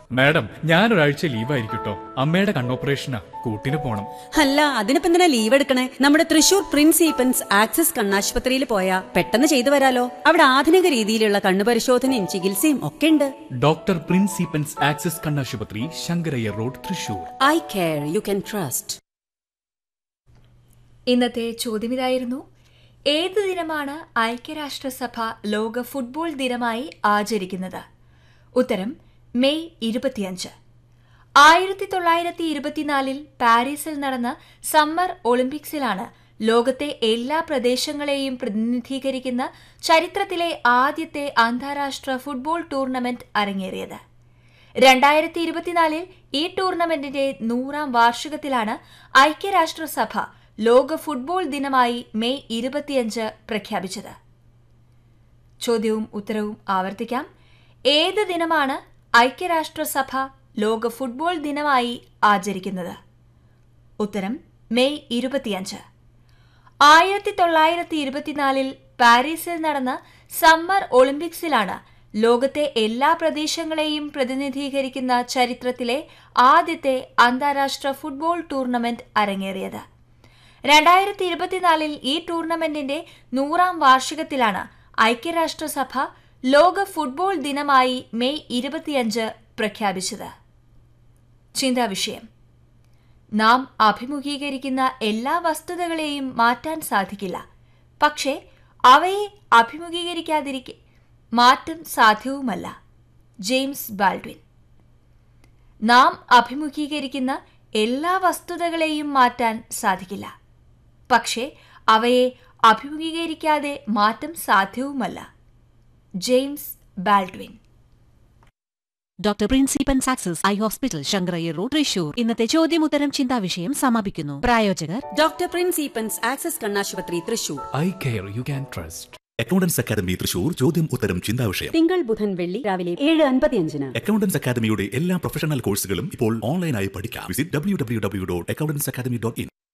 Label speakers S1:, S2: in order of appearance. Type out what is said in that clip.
S1: madam ഞാൻ ഒരാഴ്ച ലീവായിരിക്കട്ടോ അമ്മയുടെ കണ്ണോപ്പറേഷനാ കൂട്ടിന് പോണം
S2: അല്ല അതിനിപ്പോ എന്തിനാ ലീവ് എടുക്കണേ നമ്മുടെ തൃശൂർ പ്രിൻസ് ഈപ്പൻസ് ആക്സിസ് കണ്ണാശുപത്രിയിൽ പോയാ പെട്ടെന്ന് ചെയ്തു വരാലോ അവിടെ ആധുനിക രീതിയിലുള്ള കണ്ണുപരിശോധനയും ചികിത്സയും ഒക്കെ ഉണ്ട്
S1: ഡോക്ടർ പ്രിൻസ് ഈപ്പൻസ് ആക്സിസ് കണ്ണാശുപത്രി Sankarayyar road Thrissur
S2: eye care you can trust
S3: ഇന്നത്തെ ചോദ്യം ഇതായിരുന്നു ഏത് ദിനമാണ് ഐക്യരാഷ്ട്രസഭ ലോക ഫുട്ബോൾ ദിനമായി ആചരിക്കുന്നത് ഉത്തരം മെയ് ഇരുപത്തിയഞ്ച് ആയിരത്തി തൊള്ളായിരത്തി ഇരുപത്തിനാലിൽ പാരീസിൽ നടന്ന സമ്മർ ഒളിമ്പിക്സിലാണ് ലോകത്തെ എല്ലാ പ്രദേശങ്ങളെയും പ്രതിനിധീകരിക്കുന്ന ചരിത്രത്തിലെ ആദ്യത്തെ അന്താരാഷ്ട്ര ഫുട്ബോൾ ടൂർണമെന്റ് അരങ്ങേറിയത് രണ്ടായിരത്തി ഇരുപത്തിനാലിൽ ഈ ടൂർണമെന്റിന്റെ നൂറാം വാർഷികത്തിലാണ് ഐക്യരാഷ്ട്രസഭ ലോക ഫുട്ബോൾ ദിനമായി മെയ് ഇരുപത്തിയഞ്ച് പ്രഖ്യാപിച്ചത് ചോദ്യവും ഉത്തരവും ആവർത്തിക്കാം ഏത് ദിനമാണ് ഐക്യരാഷ്ട്രസഭ ലോക ഫുട്ബോൾ ദിനമായി ആചരിക്കുന്നത് ഉത്തരം മെയ് ഇരുപത്തിയഞ്ച് ആയിരത്തി തൊള്ളായിരത്തി ഇരുപത്തിനാലിൽ പാരീസിൽ നടന്ന സമ്മർ ഒളിമ്പിക്സിലാണ് ലോകത്തെ എല്ലാ പ്രദേശങ്ങളെയും പ്രതിനിധീകരിക്കുന്ന ചരിത്രത്തിലെ ആദ്യത്തെ അന്താരാഷ്ട്ര ഫുട്ബോൾ ടൂർണമെന്റ് അരങ്ങേറിയത് രണ്ടായിരത്തി ഇരുപത്തിനാലിൽ ഈ ടൂർണമെന്റിന്റെ നൂറാം വാർഷികത്തിലാണ് ഐക്യരാഷ്ട്രസഭ ലോക ഫുട്ബോൾ ദിനമായി മെയ് ഇരുപത്തിയഞ്ച് പ്രഖ്യാപിച്ചത് ചിന്താവിഷയം നാം അഭിമുഖീകരിക്കുന്ന എല്ലാ വസ്തുതകളെയും മാറ്റാൻ സാധിക്കില്ല പക്ഷേ അവയെ അഭിമുഖീകരിക്കാതിരിക്കെ മാറ്റം സാധ്യവുമല്ല ജെയിംസ് ബാൾഡ്വിൻ നാം അഭിമുഖീകരിക്കുന്ന എല്ലാ വസ്തുതകളെയും മാറ്റാൻ സാധിക്കില്ല പക്ഷേ അവയെ അഭിമുഖീകരിക്കാതെ മാറ്റം സാധ്യവുമല്ല ജെയിംസ് ബാൾഡ്വിൻ
S4: ഡോക്ടർ പ്രിൻസിപ്പൻ സാക്സസ് eye hospital Sankarayyar road Thrissur ഇന്നത്തെ ചോദ്യമുത്തരം ചിന്താവിഷയം സമാപിക്കുന്നു പ്രായോജകർ
S2: ഡോക്ടർ പ്രിൻസ് ഈപ്പൻസ് ആക്സിസ് കണ്ണാശുപത്രി Thrissur
S1: eye care you can trust
S5: accountants academy Thrissur ചോദ്യം ഉത്തരം ചിന്താവിഷയം
S2: തിങ്കൾ ബുധൻ വെള്ളി രാവിലെ ഏഴ് അൻപത്തിയഞ്ചിന്
S5: അക്കൗണ്ടൻസ് അക്കാദമിയുടെ എല്ലാ പ്രൊഫഷണൽ കോഴ്സുകളും ഇപ്പോൾ ഓൺലൈനായി പഠിക്കാം visit W W W dot accountants academy dot in